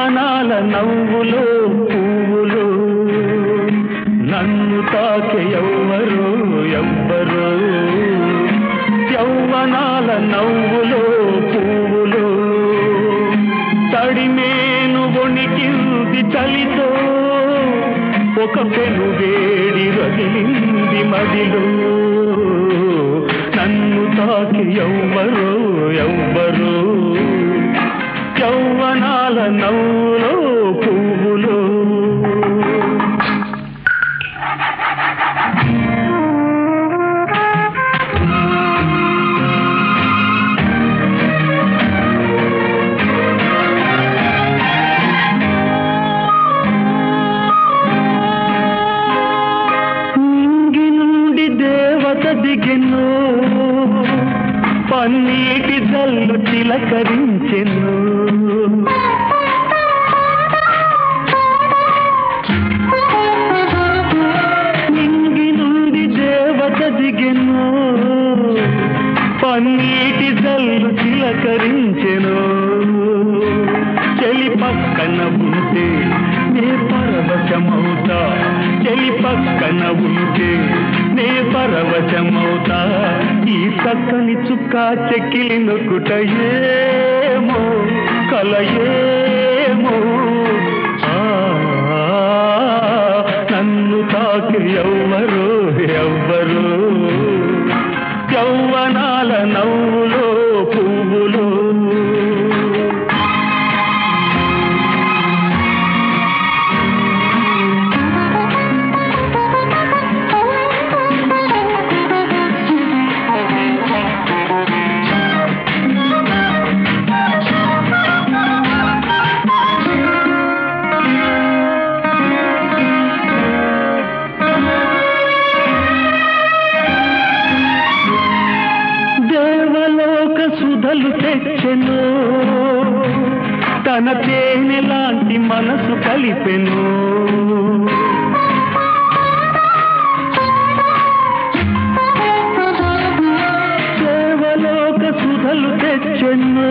యౌవనాల నవ్వులో పువ్వులు నన్ను తాకే ఎవ్వరు ఎవ్వరు యౌవనాల నవ్వులో పువ్వులు తడిమేను వణికింది చలితో ఒక పెను వేడి రగిలింది మదిలో నన్ను తాకి ఎవ్వరు ఎవ్వరు యౌవనాల నవ్వులో పువ్వులు నింగి నుండి దేవత దిగెను పన్నీటి జల్లు చిలకరించెను నింగి నుండి దేవత దిగెను పన్నీటి జల్లు చిలకరించెను చెలి పక్కన ఉంటే నే పరవశమవుతా చెలి పక్కన ఉంటే నే పరవశమవుతా ఈ చక్కని చుక్క చెక్కిలి నొక్కుట ఏమో కలయేమో ఆ, నన్ను తాకి ఎవ్వరు ఎవ్వరు యౌవనాల నవ్వులో పువ్వులు దేవలోక సుధలు తెచ్చెను తన తేనె లాంటి మనసు కలిపెను దేవలోక సుధలు తెచ్చెను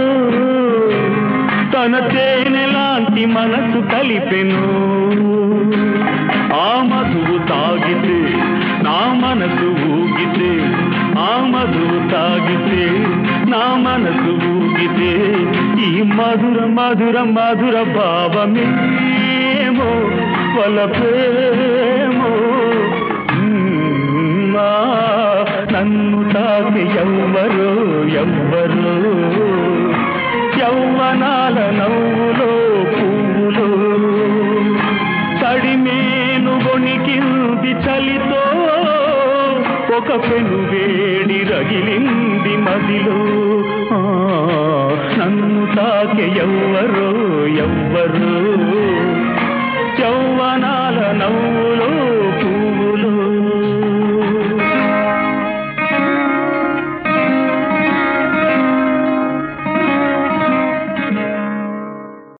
తన తేనె లాంటి మనసు కలిపెను ఆ మధువు తాగితే నా మనసు ఊగితే ఆ మధువు తాగితే నా మనసు ఊగితే ఈ మధుర మధుర మధుర భావమేమో వలపేమో మ్మ్, ఆ, నన్ను తాకి ఎవ్వరు ఎవ్వరు యౌవనాల నవ్వులో పువ్వులు తడిమేను వణికింది చలితో ఒక పెను వేడి రగిలింది మదిలో ఆ, నన్ను తాకె ఎవ్వరు ఎవ్వరు యౌవనాల